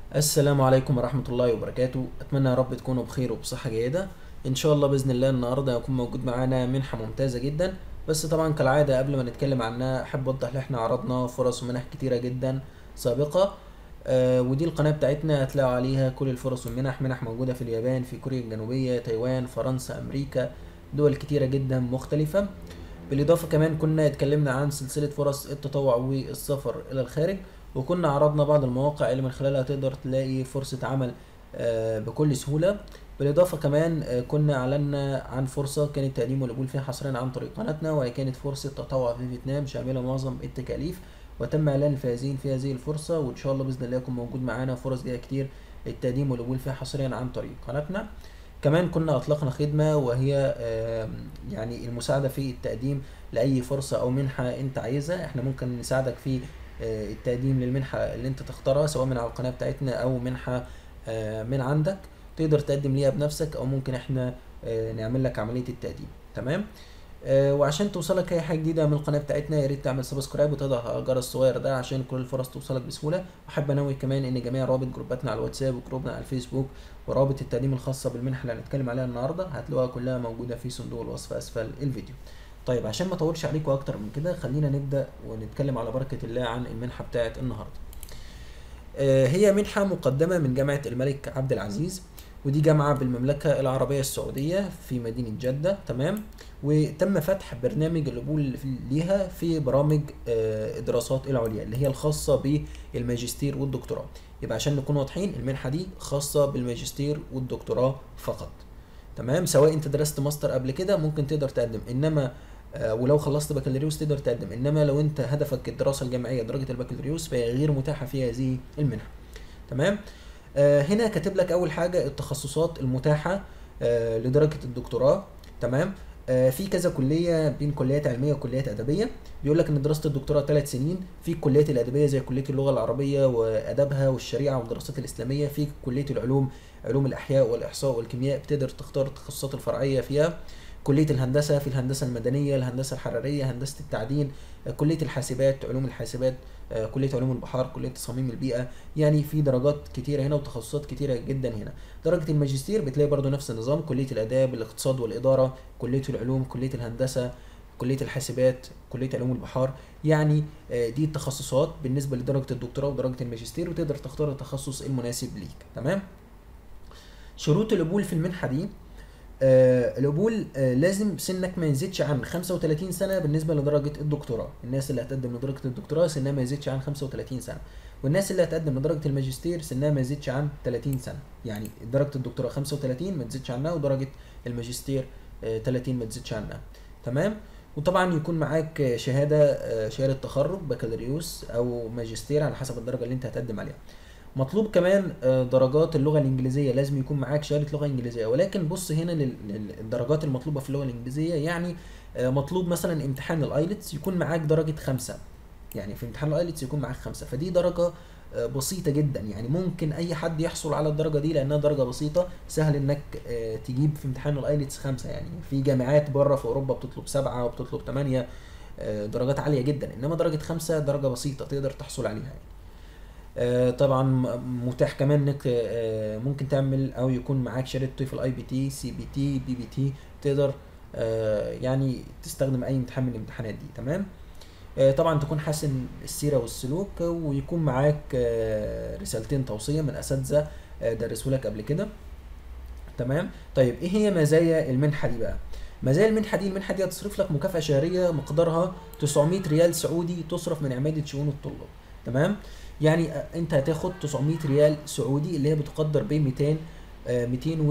السلام عليكم ورحمة الله وبركاته أتمنى يا رب تكونوا بخير وبصحة جيدة إن شاء الله بإذن الله النهاردة هيكون موجود معانا منحة ممتازة جدا بس طبعا كالعادة قبل ما نتكلم عنها أحب أوضح إن إحنا عرضنا فرص ومنح كتيرة جدا سابقة آه ودي القناة بتاعتنا هتلاقوا عليها كل الفرص والمنح منح موجودة في اليابان في كوريا الجنوبية تايوان فرنسا أمريكا دول كتيرة جدا مختلفة بالإضافة كمان كنا اتكلمنا عن سلسلة فرص التطوع والسفر إلى الخارج وكنا عرضنا بعض المواقع اللي من خلالها تقدر تلاقي فرصة عمل آه، بكل سهولة بالإضافة كمان آه، كنا أعلنا عن فرصة كان التقديم والقبول فيها حصريا عن طريق قناتنا وهي كانت فرصة تطوع في فيتنام شاملة معظم التكاليف وتم إعلان الفائزين في هذه الفرصة وإن شاء الله بإذن الله يكون موجود معانا فرص جاية كتير التقديم والقبول فيها حصريا عن طريق قناتنا كمان كنا أطلقنا خدمة وهي آم، يعني المساعدة في التقديم لأي فرصة أو منحة أنت عايزها احنا ممكن نساعدك في آه، التقديم للمنحة اللي انت تختارها سواء من على القناة بتاعتنا او منحة آه، من عندك تقدر تقدم ليها بنفسك او ممكن احنا آه، نعمل لك عملية التقديم تمام آه، وعشان توصلك اي حاجة جديدة من القناة بتاعتنا يا ريت تعمل سبسكرايب وتضغط على الجرس الصغير ده عشان كل الفرص توصلك بسهولة واحب انوه كمان ان جميع روابط جروباتنا على الواتساب وجروبنا على الفيسبوك ورابط التقديم الخاصة بالمنحة اللي هنتكلم عليها النهاردة هتلاقوها كلها موجودة في صندوق الوصف اسفل الفيديو طيب عشان ما اطولش عليكم اكتر من كده خلينا نبدا ونتكلم على بركه الله عن المنحه بتاعه النهارده آه، هي منحه مقدمه من جامعه الملك عبد العزيز ودي جامعه بالمملكه العربيه السعوديه في مدينه جده تمام وتم فتح برنامج القبول في- ليها في برامج آه، الدراسات العليا اللي هي الخاصه بالماجستير والدكتوراه يبقى عشان نكون واضحين المنحه دي خاصه بالماجستير والدكتوراه فقط تمام سواء انت درست ماستر قبل كده ممكن تقدر تقدم انما آه، ولو خلصت بكالوريوس تقدر تقدم انما لو انت هدفك الدراسه الجامعيه درجه البكالوريوس فهي غير متاحه في هذه المنحه تمام آه، هنا كاتب لك اول حاجه التخصصات المتاحه آه، لدرجه الدكتوراه تمام آه، في كذا كليه بين كليات علميه وكليات ادبيه بيقول لك ان دراسه الدكتوراه ثلاث سنين في الكليات الادبيه زي كليه اللغه العربيه وادبها والشريعه والدراسات الاسلاميه في كليه العلوم علوم الاحياء والاحصاء والكيمياء بتقدر تختار التخصصات الفرعيه فيها كليه الهندسه في الهندسه المدنيه الهندسه الحراريه هندسه التعدين آه، كليه الحاسبات علوم الحاسبات آه، كليه علوم البحار كليه تصاميم البيئه يعني في درجات كتيره هنا وتخصصات كتيره جدا هنا درجه الماجستير بتلاقي برضو نفس النظام كليه الاداب الاقتصاد والاداره كليه العلوم كليه الهندسه كليه الحاسبات كليه علوم البحار يعني آه، دي التخصصات بالنسبه لدرجه الدكتوراه ودرجه الماجستير وتقدر تختار التخصص المناسب ليك تمام شروط القبول في المنحه دي آه القبول آه لازم سنك ما يزيدش عن 35 سنه بالنسبه لدرجه الدكتوراه الناس اللي هتقدم لدرجه الدكتوراه سنها ما يزيدش عن 35 سنه والناس اللي هتقدم لدرجه الماجستير سنها ما يزيدش عن 30 سنه يعني درجه الدكتوراه 35 ما تزيدش عنها ودرجه الماجستير آه 30 ما تزيدش عنها تمام وطبعا يكون معاك آه، شهاده آه، شهاده تخرج بكالوريوس او ماجستير على حسب الدرجه اللي انت هتقدم عليها مطلوب كمان آه، درجات اللغة الإنجليزية لازم يكون معاك شهادة لغة إنجليزية ولكن بص هنا لل- لل- للدرجات المطلوبة في اللغة الإنجليزية يعني آه، مطلوب مثلا امتحان الآيلتس يكون معاك درجة خمسة يعني في امتحان الآيلتس يكون معاك خمسة فدي درجة آه، بسيطة جدا يعني ممكن أي حد يحصل على الدرجة دي لأنها درجة بسيطة سهل إنك آه، تجيب في امتحان الآيلتس خمسة يعني في جامعات بره في أوروبا بتطلب سبعة وبتطلب ثمانية درجات عالية جدا إنما درجة خمسة درجة بسيطة تقدر تحصل عليها يعني. آه، طبعا م- متاح كمان انك آه، ممكن تعمل او يكون معاك شهاده تويفل اي بي تي سي بي تي بي بي تي تقدر آه، يعني تستخدم اي امتحان من الامتحانات دي تمام آه، طبعا تكون حاسن السيره والسلوك ويكون معاك آه، رسالتين توصيه من اساتذه آه، درسوا لك قبل كده تمام طيب ايه هي مزايا المنحه دي بقى مزايا المنحه دي المنحه دي هتصرف لك مكافاه شهريه مقدارها 900 ريال سعودي تصرف من عماده شؤون الطلاب تمام يعني آه، انت هتاخد 900 ريال سعودي اللي هي بتقدر ب 200 آه،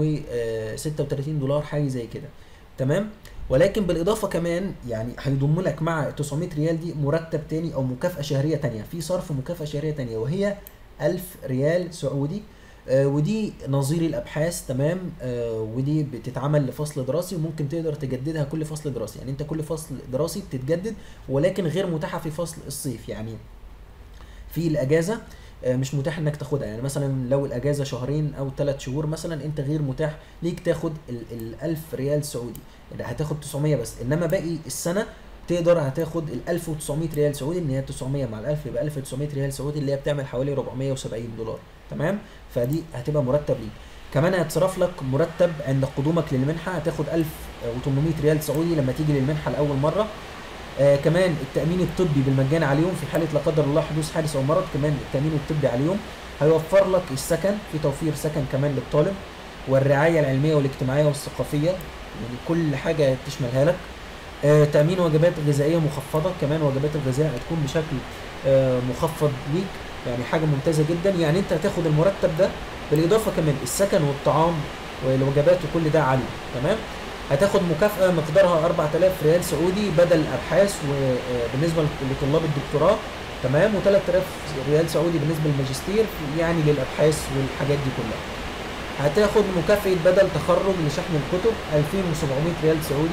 236 دولار حاجه زي كده تمام ولكن بالاضافه كمان يعني هيضم لك مع 900 ريال دي مرتب تاني او مكافاه شهريه تانية في صرف مكافاه شهريه تانية وهي 1000 ريال سعودي آه، ودي نظير الابحاث تمام آه، ودي بتتعمل لفصل دراسي وممكن تقدر تجددها كل فصل دراسي يعني انت كل فصل دراسي بتتجدد ولكن غير متاحه في فصل الصيف يعني في الاجازه آه، مش متاح انك تاخدها يعني مثلا لو الاجازه شهرين او ثلاث شهور مثلا انت غير متاح ليك تاخد ال ال 1000 ريال سعودي يعني هتاخد 900 بس انما باقي السنه تقدر هتاخد ال 1900 ريال سعودي ان هي 900 مع ال 1000 يبقى 1900 ريال سعودي اللي هي بتعمل حوالي 470 دولار تمام فدي هتبقى مرتب ليك كمان هيتصرف لك مرتب عند قدومك للمنحه هتاخد 1800 ريال سعودي لما تيجي للمنحه لاول مره آه كمان التامين الطبي بالمجان عليهم في حاله لا قدر الله حدوث حادث او مرض كمان التامين الطبي عليهم هيوفر لك السكن في توفير سكن كمان للطالب والرعايه العلميه والاجتماعيه والثقافيه يعني كل حاجه تشملها لك آه تامين وجبات غذائيه مخفضه كمان وجبات الغذاء هتكون بشكل آه مخفض ليك يعني حاجه ممتازه جدا يعني انت هتاخد المرتب ده بالاضافه كمان السكن والطعام والوجبات وكل ده عليه تمام هتاخد مكافأة مقدارها 4000 ريال سعودي بدل الأبحاث وبالنسبة لطلاب الدكتوراه تمام و3000 ريال سعودي بالنسبة للماجستير يعني للأبحاث والحاجات دي كلها. هتاخد مكافأة بدل تخرج لشحن الكتب 2700 ريال سعودي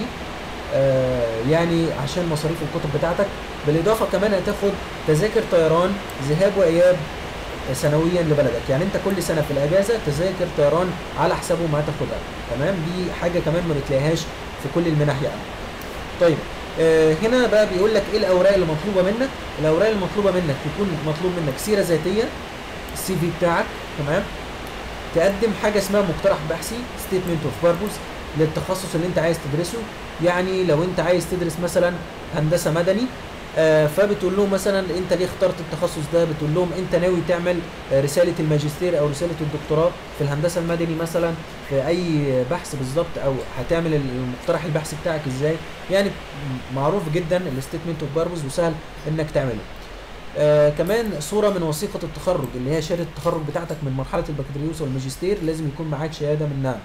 آه يعني عشان مصاريف الكتب بتاعتك بالإضافة كمان هتاخد تذاكر طيران ذهاب وإياب سنويا لبلدك يعني انت كل سنه في الاجازه تذاكر طيران على حسابه ما تاخدها تمام دي حاجه كمان ما بتلاقيهاش في كل المنح يعني طيب آه هنا بقى بيقول لك ايه الاوراق اللي مطلوبه منك الاوراق اللي مطلوبه منك يكون مطلوب منك سيره ذاتيه السي في بتاعك تمام تقدم حاجه اسمها مقترح بحثي ستيتمنت اوف باربوس للتخصص اللي انت عايز تدرسه يعني لو انت عايز تدرس مثلا هندسه مدني آه فبتقول لهم مثلا انت ليه اخترت التخصص ده بتقول لهم انت ناوي تعمل آه رساله الماجستير او رساله الدكتوراه في الهندسه المدني مثلا في اي بحث بالظبط او هتعمل المقترح البحثي بتاعك ازاي يعني معروف جدا الستيتمنت اوف باربوز وسهل انك تعمله آه كمان صوره من وثيقه التخرج اللي هي شهاده التخرج بتاعتك من مرحله البكالوريوس والماجستير لازم يكون معاك شهاده منها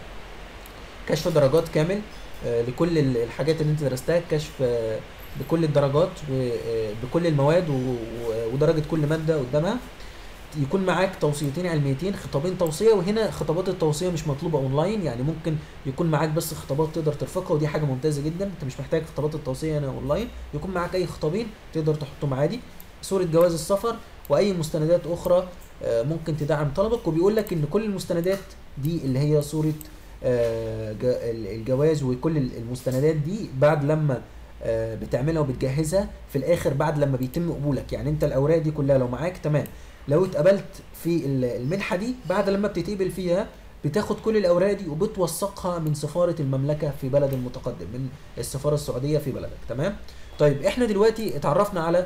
كشف درجات كامل آه لكل الحاجات اللي انت درستها كشف آه بكل الدرجات وبكل المواد ودرجه كل ماده قدامها يكون معاك توصيتين علميتين خطابين توصيه وهنا خطابات التوصيه مش مطلوبه اونلاين يعني ممكن يكون معاك بس خطابات تقدر ترفقها ودي حاجه ممتازه جدا انت مش محتاج خطابات التوصيه هنا اونلاين يكون معاك اي خطابين تقدر تحطهم عادي صوره جواز السفر واي مستندات اخرى ممكن تدعم طلبك وبيقول لك ان كل المستندات دي اللي هي صوره الجواز وكل المستندات دي بعد لما بتعملها وبتجهزها في الاخر بعد لما بيتم قبولك يعني انت الاوراق دي كلها لو معاك تمام لو اتقبلت في المنحه دي بعد لما بتتقبل فيها بتاخد كل الاوراق دي وبتوثقها من سفاره المملكه في بلد المتقدم من السفاره السعوديه في بلدك تمام طيب احنا دلوقتي اتعرفنا على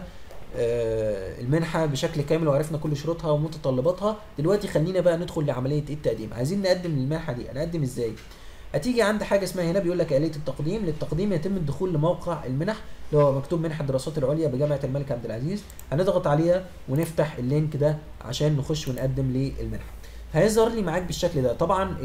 المنحه بشكل كامل وعرفنا كل شروطها ومتطلباتها دلوقتي خلينا بقى ندخل لعمليه التقديم عايزين نقدم للمنحه دي نقدم ازاي هتيجي عند حاجه اسمها هنا بيقول لك آلية التقديم للتقديم يتم الدخول لموقع المنح اللي هو مكتوب منحة الدراسات العليا بجامعة الملك عبد العزيز هنضغط عليها ونفتح اللينك ده عشان نخش ونقدم للمنحة هيظهر لي معاك بالشكل ده طبعا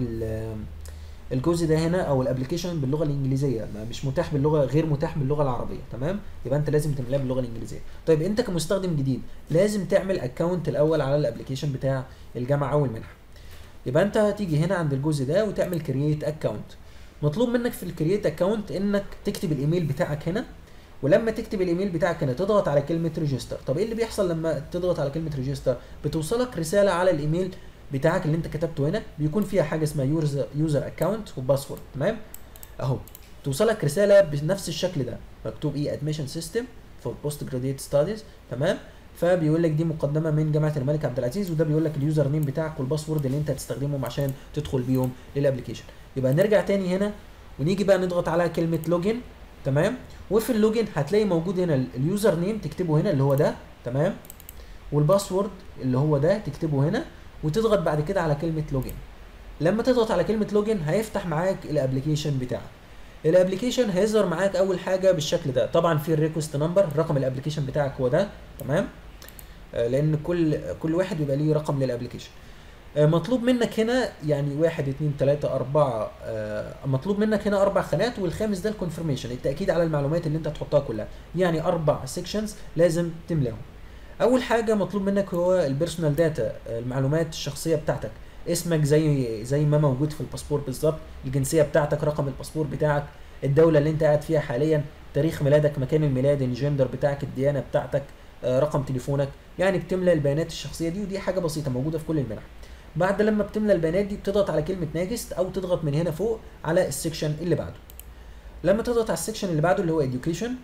الجزء ده هنا او الابلكيشن باللغه الانجليزيه مش متاح باللغه غير متاح باللغه العربيه تمام يبقى انت لازم تملاه باللغه الانجليزيه طيب انت كمستخدم جديد لازم تعمل اكونت الاول على الابلكيشن بتاع الجامعه او المنحه يبقى انت هتيجي هنا عند الجزء ده وتعمل كرييت اكونت مطلوب منك في الكرييت اكونت انك تكتب الايميل بتاعك هنا ولما تكتب الايميل بتاعك هنا تضغط على كلمه ريجستر طب ايه اللي بيحصل لما تضغط على كلمه ريجستر بتوصلك رساله على الايميل بتاعك اللي انت كتبته هنا بيكون فيها حاجه اسمها يوزر يوزر اكونت وباسورد تمام اهو توصلك رساله بنفس الشكل ده مكتوب ايه ادميشن سيستم فور بوست جراديويت ستاديز تمام فبيقول لك دي مقدمه من جامعه الملك عبد العزيز وده بيقول لك اليوزر نيم بتاعك والباسورد اللي انت هتستخدمهم عشان تدخل بيهم للابلكيشن يبقى نرجع تاني هنا ونيجي بقى نضغط على كلمه لوجن تمام وفي اللوجن هتلاقي موجود هنا اليوزر نيم تكتبه هنا اللي هو ده تمام والباسورد اللي هو ده تكتبه هنا وتضغط بعد كده على كلمه لوجن لما تضغط على كلمه لوجن هيفتح معاك الابلكيشن بتاعك الابلكيشن هيظهر معاك اول حاجه بالشكل ده طبعا في الريكوست نمبر رقم الابلكيشن بتاعك هو ده تمام آه لان كل كل واحد بيبقى ليه رقم للابلكيشن آه مطلوب منك هنا يعني واحد اتنين تلاتة أربعة آه مطلوب منك هنا أربع خانات والخامس ده الكونفرميشن التأكيد على المعلومات اللي أنت هتحطها كلها يعني أربع سيكشنز لازم تملاهم أول حاجة مطلوب منك هو البيرسونال داتا المعلومات الشخصية بتاعتك اسمك زي زي ما موجود في الباسبور بالظبط الجنسيه بتاعتك رقم الباسبور بتاعك الدوله اللي انت قاعد فيها حاليا تاريخ ميلادك مكان الميلاد الجندر بتاعك الديانه بتاعتك آه رقم تليفونك يعني بتملى البيانات الشخصيه دي ودي حاجه بسيطه موجوده في كل المنح بعد لما بتملى البيانات دي بتضغط على كلمه ناجست او تضغط من هنا فوق على السكشن اللي بعده لما تضغط على السكشن اللي بعده اللي هو education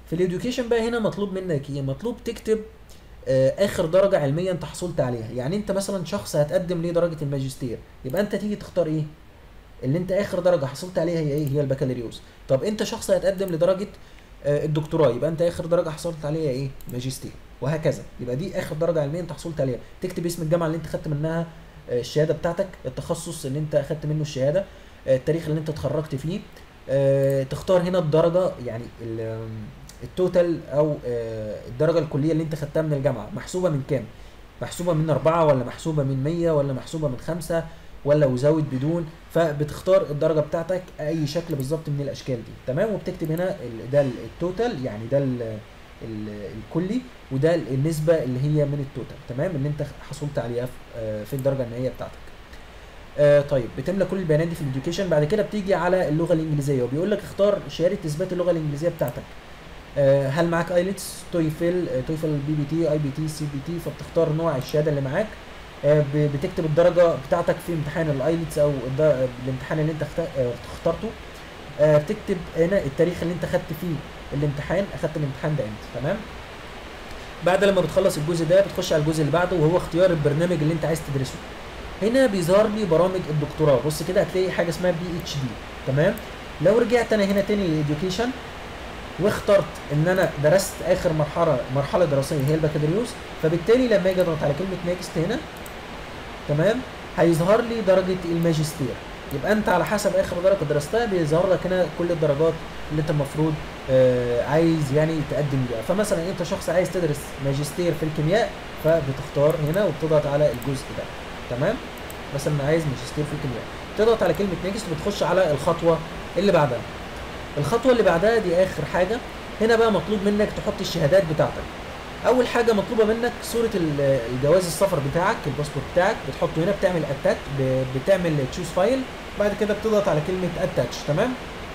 في الاديوكيشن بقى هنا مطلوب منك ايه مطلوب تكتب آه، اخر درجه علميه انت حصلت عليها يعني انت مثلا شخص هتقدم لدرجه الماجستير يبقى انت تيجي تختار ايه اللي انت اخر درجه حصلت عليها هي ايه هي البكالوريوس طب انت شخص هتقدم لدرجه آه، الدكتوراه يبقى انت اخر درجه حصلت عليها ايه ماجستير وهكذا يبقى دي اخر درجه علميه انت حصلت عليها تكتب اسم الجامعه اللي انت خدت منها آه، الشهاده بتاعتك التخصص اللي انت اخدت منه الشهاده آه، التاريخ اللي انت اتخرجت فيه آه، تختار هنا الدرجه يعني ال- آم، التوتال او آه، الدرجه الكليه اللي انت خدتها من الجامعه محسوبه من كام محسوبه من أربعة ولا محسوبه من 100 ولا محسوبه من خمسة ولا وزود بدون فبتختار الدرجه بتاعتك اي شكل بالظبط من الاشكال دي تمام وبتكتب هنا ال- ده ال- التوتال يعني ده ال- ال- الكلي وده النسبه اللي هي من التوتال تمام اللي انت حصلت عليها في- آه، في الدرجه النهائيه بتاعتك آه طيب بتملى كل البيانات دي في الاديوكيشن بعد كده بتيجي على اللغه الانجليزيه وبيقول لك اختار شهاده اثبات اللغه الانجليزيه بتاعتك آه هل معاك ايلتس تويفل آه تويفل بي بي تي اي بي تي سي بي تي فبتختار نوع الشهاده اللي معاك آه ب- بتكتب الدرجه بتاعتك في امتحان الايلتس او الد- آه، الامتحان اللي انت اخت- آه، اخترته آه بتكتب هنا التاريخ اللي انت خدت فيه الامتحان اخدت الامتحان ده امتى تمام بعد لما بتخلص الجزء ده بتخش على الجزء اللي بعده وهو اختيار البرنامج اللي انت عايز تدرسه هنا بيظهر لي برامج الدكتوراه بص كده هتلاقي حاجه اسمها بي اتش دي تمام لو رجعت انا هنا تاني للإديوكيشن واخترت ان انا درست اخر مرحله مرحله دراسيه هي البكالوريوس فبالتالي لما اجي اضغط على كلمه نيكست هنا تمام هيظهر لي درجه الماجستير يبقى انت على حسب اخر درجه درستها بيظهر لك هنا كل الدرجات اللي انت المفروض آه عايز يعني تقدم بيها فمثلا انت شخص عايز تدرس ماجستير في الكيمياء فبتختار هنا وبتضغط على الجزء ده تمام مثلا عايز ماجستير في الكيمياء تضغط على كلمه نيكست وبتخش على الخطوه اللي بعدها الخطوه اللي بعدها دي اخر حاجه هنا بقى مطلوب منك تحط الشهادات بتاعتك اول حاجه مطلوبه منك صوره ال- الجواز السفر بتاعك الباسبورت بتاعك بتحطه هنا بتعمل اتات بتعمل تشوز فايل بعد كده بتضغط على كلمه اتاتش تمام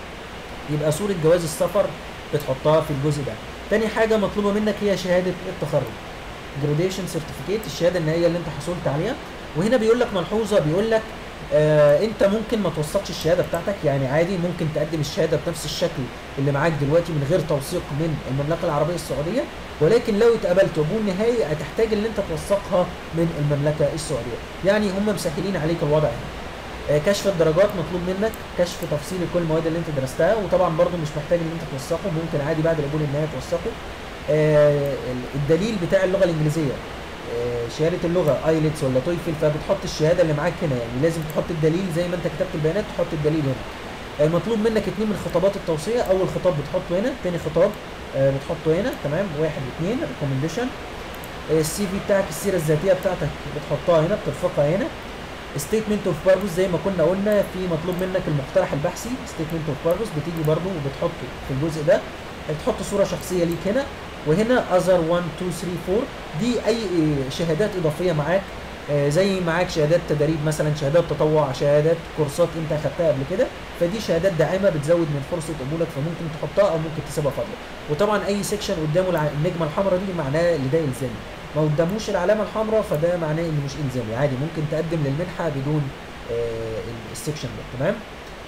يبقى صوره جواز السفر بتحطها في الجزء ده تاني حاجه مطلوبه منك هي شهاده التخرج جراديشن سيرتيفيكيت الشهاده النهائيه اللي انت حصلت عليها وهنا بيقول لك ملحوظه بيقول لك آه انت ممكن ما توثقش الشهاده بتاعتك يعني عادي ممكن تقدم الشهاده بنفس الشكل اللي معاك دلوقتي من غير توثيق من المملكه العربيه السعوديه ولكن لو اتقبلت قبول نهائي هتحتاج ان انت توثقها من المملكه السعوديه يعني هم مسهلين عليك الوضع هنا آه، كشف الدرجات مطلوب منك كشف تفصيل كل المواد اللي انت درستها وطبعا برضو مش محتاج ان انت توثقه ممكن عادي بعد القبول النهائي توثقه آه، الدليل بتاع اللغه الانجليزيه آه، شهاده اللغه ايلتس ولا تويفل فبتحط الشهاده اللي معاك هنا يعني لازم تحط الدليل زي ما انت كتبت البيانات تحط الدليل هنا آه، مطلوب منك اتنين من خطابات التوصيه اول خطاب بتحطه هنا تاني خطاب آه، بتحطه هنا تمام واحد اتنين ريكومنديشن السي في بتاعك السيره الذاتيه بتاعتك بتحطها هنا بترفقها هنا ستيتمنت اوف باربوس زي ما كنا قلنا في مطلوب منك المقترح البحثي ستيتمنت اوف باربوس بتيجي برضو وبتحطه في الجزء ده بتحط صوره شخصيه ليك هنا وهنا اذر 1 2 3 4 دي اي شهادات اضافيه معاك آه، زي معاك شهادات تدريب مثلا شهادات تطوع شهادات كورسات انت اخدتها قبل كده فدي شهادات داعمه بتزود من فرصه قبولك فممكن تحطها او ممكن تسيبها فاضيه وطبعا اي سيكشن قدامه الع- النجمه الحمراء دي معناه ان ده الزامي ما قداموش العلامه الحمراء فده معناه انه مش الزامي عادي ممكن تقدم للمنحه بدون آه، ال- السيكشن ده تمام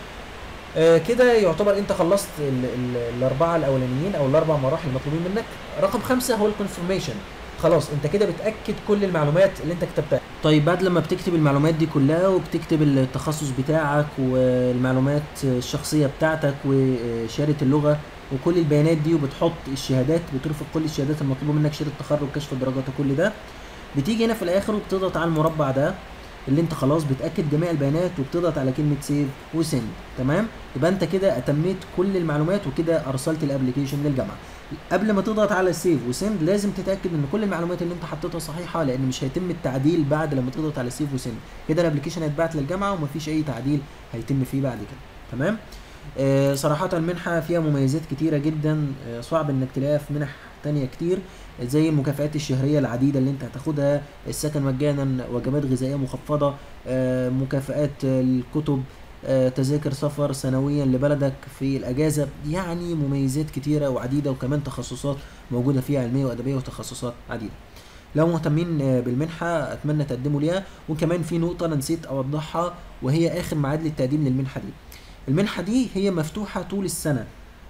آه، كده يعتبر انت خلصت ال ال الاربعه الاولانيين او الاربع مراحل المطلوبين منك رقم خمسة هو الكونفirmation خلاص انت كده بتاكد كل المعلومات اللي انت كتبتها طيب بعد لما بتكتب المعلومات دي كلها وبتكتب التخصص بتاعك والمعلومات الشخصيه بتاعتك وشهاده اللغه وكل البيانات دي وبتحط الشهادات بترفق كل الشهادات المطلوبه منك شهاده التخرج كشف الدرجات وكل ده بتيجي هنا في الاخر وبتضغط على المربع ده اللي انت خلاص بتاكد جميع البيانات وبتضغط على كلمه سيف وسند تمام يبقى انت كده اتميت كل المعلومات وكده ارسلت الابلكيشن للجامعه قبل ما تضغط على سيف وسند لازم تتاكد ان كل المعلومات اللي انت حطيتها صحيحه لان مش هيتم التعديل بعد لما تضغط على سيف وسند كده الابلكيشن هيتبعت للجامعه ومفيش اي تعديل هيتم فيه بعد كده تمام آه صراحة المنحة فيها مميزات كتيرة جدا آه صعب انك تلاقيها في منح تانية كتير زي المكافآت الشهرية العديدة اللي انت هتاخدها السكن مجانا وجبات غذائية مخفضة آه، مكافآت آه، الكتب آه، تذاكر سفر سنويا لبلدك في الأجازة يعني مميزات كتيرة وعديدة وكمان تخصصات موجودة فيها علمية وأدبية وتخصصات عديدة لو مهتمين آه، بالمنحة أتمنى تقدموا ليها وكمان في نقطة أنا نسيت أوضحها وهي آخر ميعاد للتقديم للمنحة دي المنحة دي هي مفتوحة طول السنة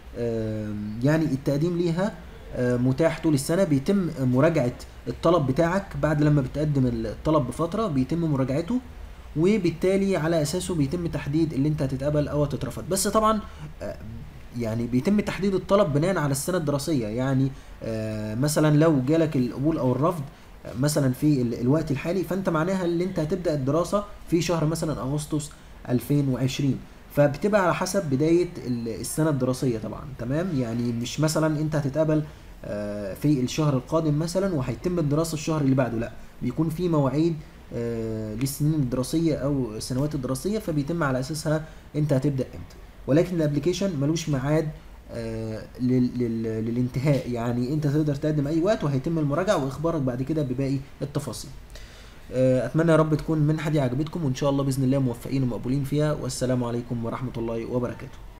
آم، يعني التقديم ليها آه، متاح طول السنة بيتم مراجعة الطلب بتاعك بعد لما بتقدم الطلب بفترة بيتم مراجعته وبالتالي على اساسه بيتم تحديد اللي انت هتتقبل او هتترفض بس طبعا آه، يعني بيتم تحديد الطلب بناء على السنه الدراسيه يعني آه، مثلا لو جالك القبول او الرفض آه، مثلا في ال- الوقت الحالي فانت معناها اللي انت هتبدا الدراسه في شهر مثلا اغسطس 2020 فبتبقى على حسب بدايه ال- السنه الدراسيه طبعا تمام يعني مش مثلا انت هتتقبل آه، في الشهر القادم مثلا وهيتم الدراسه الشهر اللي بعده لا بيكون في مواعيد آه، للسنين الدراسيه او السنوات الدراسيه فبيتم على اساسها انت هتبدا امتى ولكن الابلكيشن ملوش ميعاد آه، لل- لل- للانتهاء يعني انت تقدر تقدم اي وقت وهيتم المراجعه واخبارك بعد كده بباقي التفاصيل آه، اتمنى يا رب تكون المنحه دي عجبتكم وان شاء الله باذن الله موفقين ومقبولين فيها والسلام عليكم ورحمه الله وبركاته